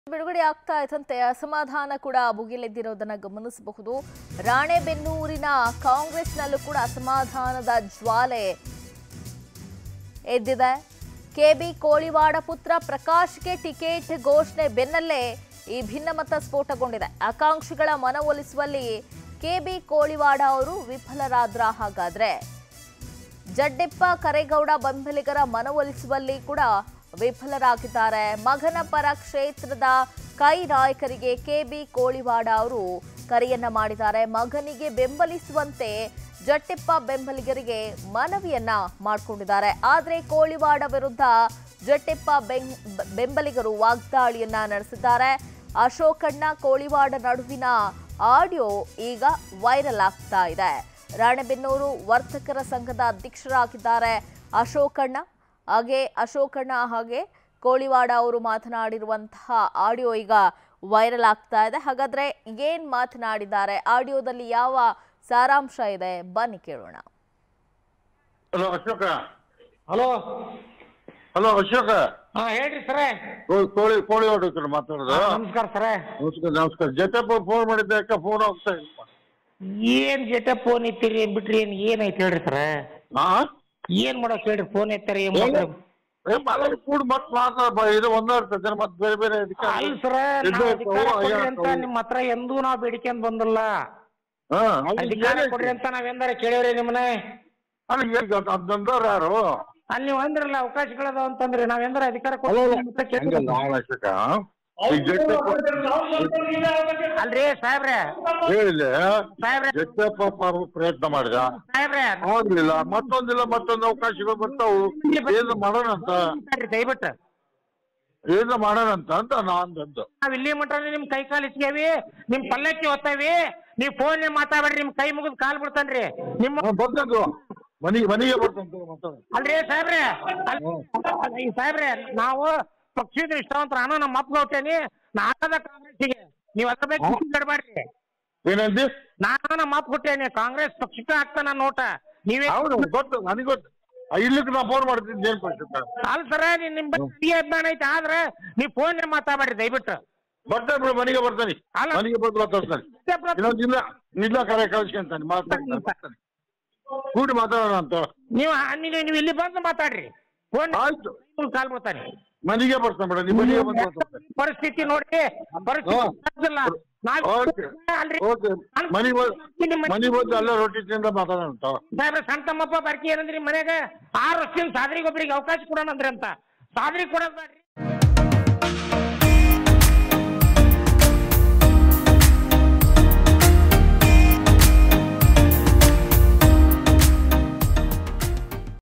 ಬಿಡುಗಡೆ ಆಗ್ತಾ ಇದ್ದಂತೆ ಅಸಮಾಧಾನ ಕೂಡ ಭುಗಿಲೆದ್ದಿರೋದನ್ನ ಗಮನಿಸಬಹುದು ರಾಣೆಬೆನ್ನೂರಿನ ಕಾಂಗ್ರೆಸ್ನಲ್ಲೂ ಕೂಡ ಅಸಮಾಧಾನದ ಜ್ವಾಲೆ ಎದ್ದಿದೆ ಕೆಬಿ ಕೋಳಿವಾಡ ಪುತ್ರ ಪ್ರಕಾಶ್ಗೆ ಟಿಕೆಟ್ ಘೋಷಣೆ ಬೆನ್ನಲ್ಲೇ ಈ ಭಿನ್ನಮತ ಸ್ಫೋಟಗೊಂಡಿದೆ ಆಕಾಂಕ್ಷಿಗಳ ಮನವೊಲಿಸುವಲ್ಲಿ ಕೆಬಿ ಕೋಳಿವಾಡ ಅವರು ವಿಫಲರಾದ್ರ ಹಾಗಾದ್ರೆ ಜಡ್ಡೆಪ್ಪ ಕರೇಗೌಡ ಬೆಂಬಲಿಗರ ಮನವೊಲಿಸುವಲ್ಲಿ ಕೂಡ ವಿಫಲರಾಗಿದ್ದಾರೆ ಮಗನ ಪರ ಕ್ಷೇತ್ರದ ಕೈ ನಾಯಕರಿಗೆ ಕೆಬಿ ಕೋಳಿವಾಡ ಅವರು ಕರೆಯನ್ನ ಮಾಡಿದ್ದಾರೆ ಮಗನಿಗೆ ಬೆಂಬಲಿಸುವಂತೆ ಜಟ್ಟೆಪ್ಪ ಬೆಂಬಲಿಗರಿಗೆ ಮನವಿಯನ್ನ ಮಾಡಿಕೊಂಡಿದ್ದಾರೆ ಆದರೆ ಕೋಳಿವಾಡ ವಿರುದ್ಧ ಜಟ್ಟೆಪ್ಪ ಬೆಂ- ಬೆಂಬಲಿಗರು ವಾಗ್ದಾಳಿಯನ್ನ ನಡೆಸಿದ್ದಾರೆ ಅಶೋಕಣ್ಣ ಕೋಳಿವಾಡ ನಡುವಿನ ಆಡಿಯೋ ಈಗ ವೈರಲ್ ಆಗ್ತಾ ಇದೆ ರಾಣೆಬೆನ್ನೂರು ವರ್ತಕರ ಸಂಘದ ಅಧ್ಯಕ್ಷರಾಗಿದ್ದಾರೆ ಅಶೋಕಣ್ಣ ಹಾಗೆ ಅಶೋಕಣ್ಣ ಹಾಗೆ ಕೋಳಿವಾಡ ಅವರು ಮಾತನಾಡಿರುವಂತಹ ಆಡಿಯೋ ಈಗ ವೈರಲ್ ಆಗ್ತಾ ಇದೆ ಹಾಗಾದ್ರೆ ಏನ್ ಮಾತನಾಡಿದ್ದಾರೆ ಆಡಿಯೋದಲ್ಲಿ ಯಾವ ಸಾರಾಂಶ ಇದೆ ಬನ್ನಿ ಕೇಳೋಣ hello Ashoka hello hello Ashoka ಹಾ ಹೇಳ್ರಿ ಸರ ಕೋ- ಕೋಳಿ ಕೋಳಿ ಹೊಡಿದ್ರು ಮಾತಾಡೋದು ನಮಸ್ಕಾರ ಸರ ನಮಸ್ಕಾರ ನಮಸ್ಕಾರ ಜೊತೆಪ್ಪ ಫೋನ್ ಮಾಡಿದ್ದೆ ಯಾಕೆ ಫೋನ್ ಹೋಗ್ತಾ ಇಲ್ಲ ಏನ್ ಜೊತೆ ಫೋನ್ ಇತ್ತೀರಿ ಏನ್ ಬಿಟ್ರಿ ಏನ್ ಏನೈತಿ ಹೇಳ್ರಿ ಸರ ಹಾ ಏನ್ ಮಾಡಕ್ ಹೇಳ್ರಿ ಫೋನ್ ಎತ್ತಾರಿ ಏನ್ ಏನು? ಮಾಡ್ರಿ ಏ ಮಲಗಿ ಕೂಡ್ ಮತ್ ಮಾತಾಡ ಇದು ಒಂದೇ ಇರ್ತದೆ ಮತ್ತೆ ಬೇರೆ ಬೇರೆ ಇದಕ್ಕೆ ಅಲ್ ಸರ ಇದು ನಾವ್ ಆಯ್ತು, ಅಧಿಕಾರ ಅವು ಕೊಡ್ರಿ ಆಯ್ತು, ಅಂತ ಅವು. ನಿಮ್ ಹತ್ರ ಎಂದೂ ನಾವ್ ಬೇಡಿಕೆಂದ್ ಬಂದಿಲ್ಲ ಹಾ, ಅಲ್ಲಿ ಅಧಿಕಾರ ಏನೈತಿ? ಕೊಡ್ರಿ ಅಂತ ನಾವ್ ಎಂದಾರ ಕೇಳಿವ್ರಿ ನಿಮ್ಮನ್ನ ಅಲ್ಲಿ ಏನ್ ಗೊತ್ತಾ? ಅದ್ ನಂದವ್ರು ಯಾರು ಅಲ್ಲಿ ನೀವು ಅಂದ್ರಲ್ಲ ಅವಕಾಶಗಳದಾವ ಅಂತಂದ್ರಿ ನಾವ್ ಎಂದಾರ ಅಧಿಕಾರ ಅಲ್ಲ, ಅಲ್ಲ. ಕೊಡ್ರಿ ಅಂತ ಕೇಳಿದ್ವಿ. ಹಂಗಲ್ಲ, ಅಲ್ಲ ಅಶೋಕ ಈ ಜೊತೆಪ್ಪ ಅಲ್ರಿ ಸಾಹೇಬ್ರೆ ಹೇಳಿಲ್ಲ ಸಾಹೇಬ್ರೆ ಜೊತೆಪ್ಪ ಪಾಪ ಪ್ರಯತ್ನ ಮಾಡಿದ ಸಾಹೇಬ್ರೆ ಆಗ್ಲಿಲ್ಲ ಮತ್ತೊಂದಿಲ್ಲ ಮತ್ತೊಂದು ಅವಕಾಶಗಳು ಬರ್ತಾವು ಏನು ಮಾಡೋಣ ಅಂತ ಮಾತಾಡ್ರಿ ದಯವಿಟ್ಟು ಏನು ಮಾಡೋಣ ಅಂತ ಅಂತ ನಾನ್ ಅಂದು ನಾವ್ ಇಲ್ಲಿ ಮಟ್ಟ ನಿಮ್ ಕೈ ಕಾಲು ಇಸ್ಕೇವಿ ನಿಮ್ ಪಲ್ಲಕ್ಕಿ ಹೊತ್ತಾವಿ ನೀವ್ ಫೋನ್ ಮಾತಾಡ್ಬೇಡ್ರಿ ನಿಮ್ ಕೈ ಮುಗಿದ್ ಕಾಲ್ ಬಿಡ್ತಾನ್ರಿ ನಿಮ್ಮ ಬರ್ತಂತು ಮನಿಗೆ ಮನಿಗೆ ಬರ್ತಂತು ಮಾತಾಡ ಅಲ್ರಿ ಸಾಹೇಬ್ರೆ ಅಲ್- ಈ ಸಾಹೇಬ್ರೆ ನಾವು ಪಕ್ಷದ ಇಷ್ಟವಂತ ನಾನು ನಮ್ಮ ಅಪ್ಪ ಹೋಗ್ತೇನಿ ನಾನದ ಕಾಂಗ್ರೆಸ್ಸಿಗೆ ನೀವ್ ಅದ್ರ ಬಗ್ಗೆ ಖುಷಿ ಪಡ್ಬೇಡ್ರಿ ಏನಂದಿ ನಾನು ನಮ್ಮ ಅಪ್ಪ ಕೊಟ್ಟೇನಿ ಕಾಂಗ್ರೆಸ್ ಪಕ್ಷಕ್ಕೆ ಹಾಕ್ತಾನ ನೋಟ ನೀವೇ ಹೌದು ಗೊತ್ತು ನನಗೆ ಗೊತ್ತು ಆ, ಇಲ್ಲಿಗೆ ನಾ ಫೋನ್ ಮಾಡ್ತಿದ್ದೆ ಏನ್ ಪಕ್ಷಕ್ಕ ಅಲ್ ಸರ ನೀನ್ ನಿಮ್ ಬಗ್ಗೆ ಅಭಿಮಾನ ಐತೆ ಆದ್ರೆ ನೀವ್ ಫೋನ್ ಮಾತಾಡ್ಬೇಡ್ರಿ ದಯವಿಟ್ಟು ಬರ್ತಾನೆ ಬಿಡು ಮನೆಗೆ ಬರ್ತಾನೆ ಅಲ್ಲ. ಮನೆಗೆ ಬಂದು ಮಾತಾಡ್ತಾನೆ ಇನ್ನೊಂದು ಇಲ್ಲ ಇಲ್ಲ ಕರೆ ಕಳ್ಸ್ಕೊಂತಾನೆ ಮಾತಾಡ್ತಾನೆ ಬರ್ತಾನೆ ಕೂಡಿ ಮಾತಾಡೋಣ ಅಂತ ನೀವು ನೀವು ನೀವು ಇಲ್ಲಿ ಬಂದು ಮಾತಾಡ್ರಿ ಫೋನ್ ಆಯ್ತು ಕಾಲ್ ಬಿಡ್ತಾನೆ ಮನೆಗೆ ಬರ್ತಾನೆ ಬಿಡ ನಿಮ್ಮ ಮನೆಗೆ ಬಂದು ಮಾತಾಡ್ತಾನೆ ಪರಿಸ್ಥಿತಿ ನೋಡಿ ಪರಿಸ್ಥಿತಿ ಹಾ. ಸರಿಯಿಲ್ಲ. ನಾವ್ ಓಕೆ ಅಲ್ರಿ ಓಕೆ ಮನೆಗೆ ಬಂದು ಮನೆಗೆ ಬಂದು ಅಲ್ಲೇ ರೊಟ್ಟಿ ತಿಂದ ಮಾತಾಡೋಣ ಅಂತ ಸಾಹೇಬ್ರ ಸಣ್ಣ ತಮ್ಮಪ್ಪ ಬರ್ಕಿ ಏನಂದ್ರಿ ಮನ್ಯಾಗ ಆರು ವರ್ಷದಿಂದ ಸಾದ್ರಿಗೆ ಒಬ್ರಿಗೆ ಅವಕಾಶ ಕೊಡೋಣ ಅಂದ್ರಿ ಅಂತ ಸಾದ್ರಿ ಕೊಡೋದ್ ಬ್ಯಾಡ್ರಿ